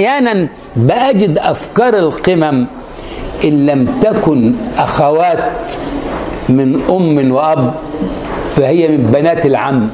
احيانا بجد افكار القمم ان لم تكن اخوات من ام واب فهي من بنات العم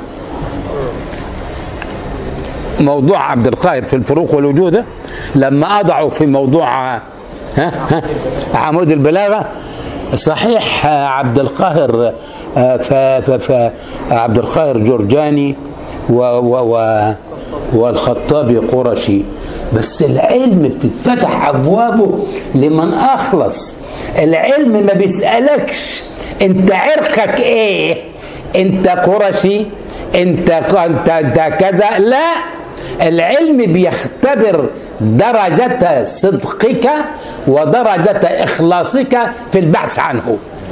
موضوع عبد القاهر في الفروق والوجود ده، لما اضعوا في موضوع ها ها عمود البلاغه صحيح عبد القاهر آه، ف ف ف عبد القاهر جرجاني و و و والخطابي قرشي بس العلم بتتفتح ابوابه لمن اخلص العلم ما بيسالكش انت عرقك ايه انت قرشي انت انت, انت كذا لا العلم بيختبر درجة صدقك ودرجة إخلاصك في البحث عنه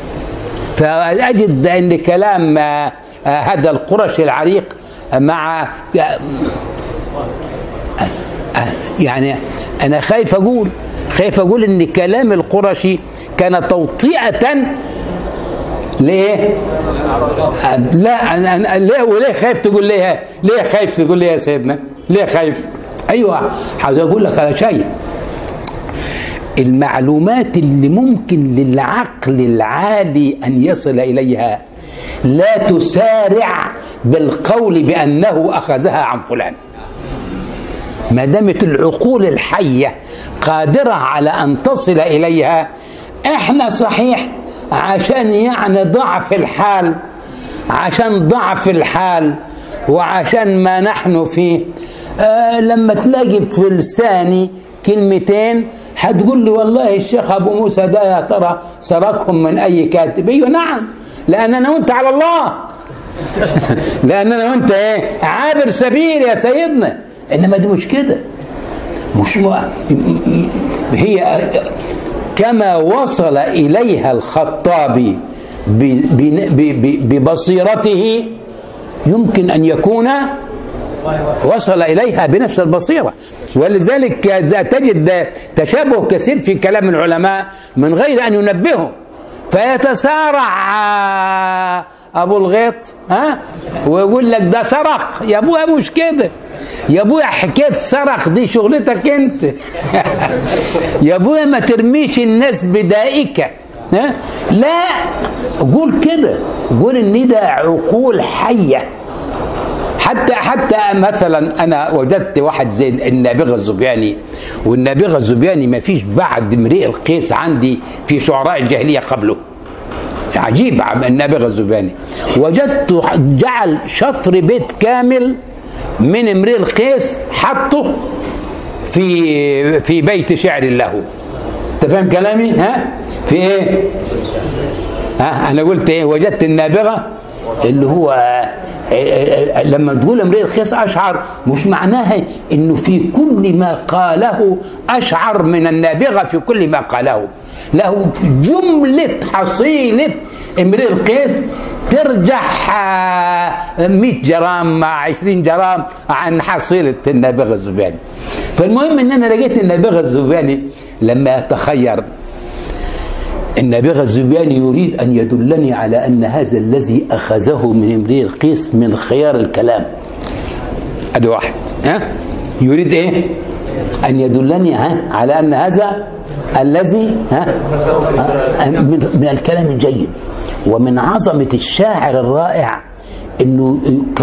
فأجد أن كلام آه، آه، هذا القرشي العريق مع يعني أنا خايف أقول خايف أقول أن كلام القرشي كان توطئة ليه؟ لا أنا أنا ليه وليه خايف تقول ليه؟ ليه خايف تقول ليه يا سيدنا؟ ليه خايف؟ ايوه عاوز اقول لك على شيء المعلومات اللي ممكن للعقل العالي ان يصل اليها لا تسارع بالقول بانه اخذها عن فلان ما دامت العقول الحيه قادره على ان تصل اليها احنا صحيح عشان يعني ضعف الحال عشان ضعف الحال وعشان ما نحن فيه آه لما تلاقي في لساني كلمتين هتقول لي والله الشيخ ابو موسى ده يا ترى سرقهم من اي كاتب ايوه نعم لان انا وانت على الله لان انا وانت ايه عابر سبيل يا سيدنا انما دي مش كده مش م... هي كما وصل اليها الخطابي ب... ب... ب... ببصيرته يمكن ان يكون وصل اليها بنفس البصيره ولذلك تجد تشابه كثير في كلام العلماء من غير ان ينبهوا فيتسارع ابو الغيط ها ويقول لك ده سرق يا ابويا مش كده يا ابويا حكايه سرق دي شغلتك انت يا ابويا ما ترميش الناس بدائك ها لا قول كده قول ان ده عقول حيه حتى حتى مثلا انا وجدت واحد زي النابغه الزبياني والنابغه الزبياني ما فيش بعد امرئ القيس عندي في شعراء الجاهليه قبله عجيب النابغه الزبياني وجدت جعل شطر بيت كامل من امرئ القيس حطه في في بيت شعر له انت فاهم كلامي ها في ايه ها انا قلت ايه وجدت النابغه اللي هو لما تقول امرئ القيس اشعر مش معناها انه في كل ما قاله اشعر من النابغه في كل ما قاله له جمله حصيله امرئ القيس ترجح 100 جرام مع 20 جرام عن حصيله النابغه الزبياني فالمهم ان انا لقيت النابغه الزبياني لما يتخير النابغة الزبياني يريد أن يدلني على أن هذا الذي أخذه من امرئ القيس من خيار الكلام هذا واحد ها يريد إيه أن يدلني ها على أن هذا الذي ها من, من الكلام الجيد ومن عظمة الشاعر الرائع أنه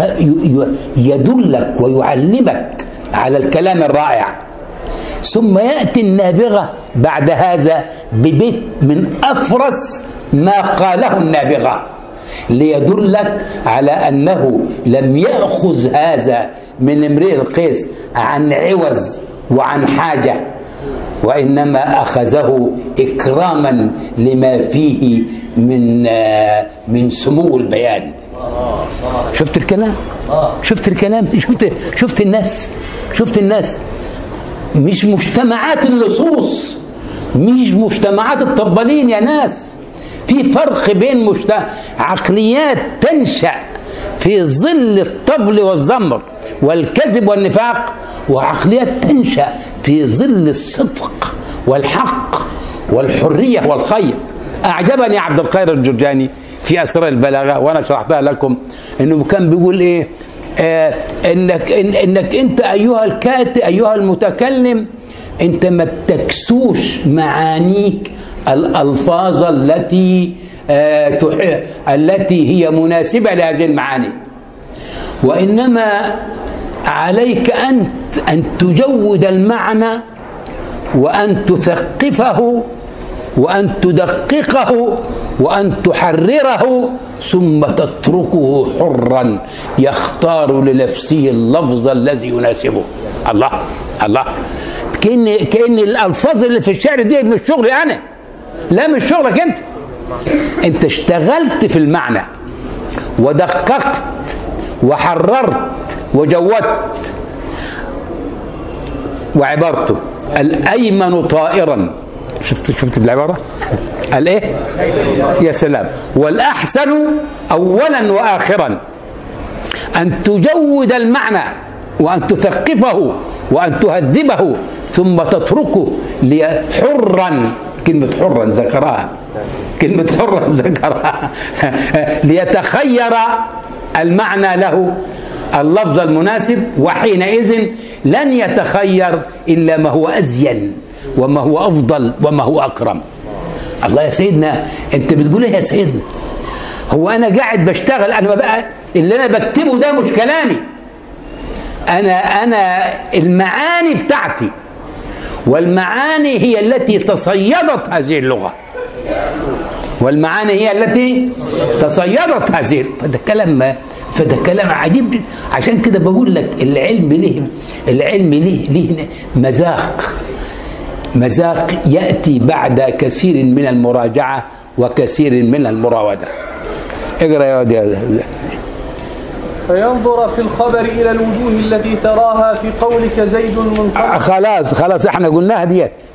يدلك ويعلمك على الكلام الرائع ثم ياتي النابغه بعد هذا ببيت من افرس ما قاله النابغه ليدلك على انه لم ياخذ هذا من امرئ القيس عن عوز وعن حاجه وانما اخذه اكراما لما فيه من من سمو البيان شفت الكلام شفت الكلام شفت شفت الناس شفت الناس مش مجتمعات اللصوص مش مجتمعات الطبالين يا ناس في فرق بين مجتمع عقليات تنشأ في ظل الطبل والزمر والكذب والنفاق وعقليات تنشأ في ظل الصدق والحق والحرية والخير أعجبني عبد القادر الجرجاني في أسرار البلاغة وأنا شرحتها لكم إنه كان بيقول إيه آه انك إن انك انت ايها الكاتب ايها المتكلم انت ما بتكسوش معانيك الالفاظ التي آه التي هي مناسبه لهذه المعاني وانما عليك انت ان تجود المعنى وان تثقفه وان تدققه وان تحرره ثم تتركه حرا يختار لنفسه اللفظ الذي يناسبه الله الله كأن كأن الألفاظ اللي في الشعر دي مش شغلي أنا لا مش شغلك أنت أنت اشتغلت في المعنى ودققت وحررت وجودت وعبارته الأيمن طائرا شفت شفت العبارة؟ الايه؟ يا سلام والأحسن أولا وآخرا أن تجود المعنى وأن تثقفه وأن تهذبه ثم تتركه حرا كلمة حرا ذكرها كلمة حرا ذكرها ليتخير المعنى له اللفظ المناسب وحينئذ لن يتخير إلا ما هو أزين وما هو أفضل وما هو أكرم الله يا سيدنا أنت بتقول إيه يا سيدنا هو أنا قاعد بشتغل أنا بقى اللي أنا بكتبه ده مش كلامي أنا أنا المعاني بتاعتي والمعاني هي التي تصيدت هذه اللغة والمعاني هي التي تصيدت هذه فده كلام فده كلام عجيب عشان كده بقول لك العلم له العلم له له مذاق مذاق ياتي بعد كثير من المراجعه وكثير من المراوده اقرا يا ودي فينظر في الخبر إلى الوجوه التي تراها في قولك زيد منقطع خلاص خلاص احنا قلناها ديت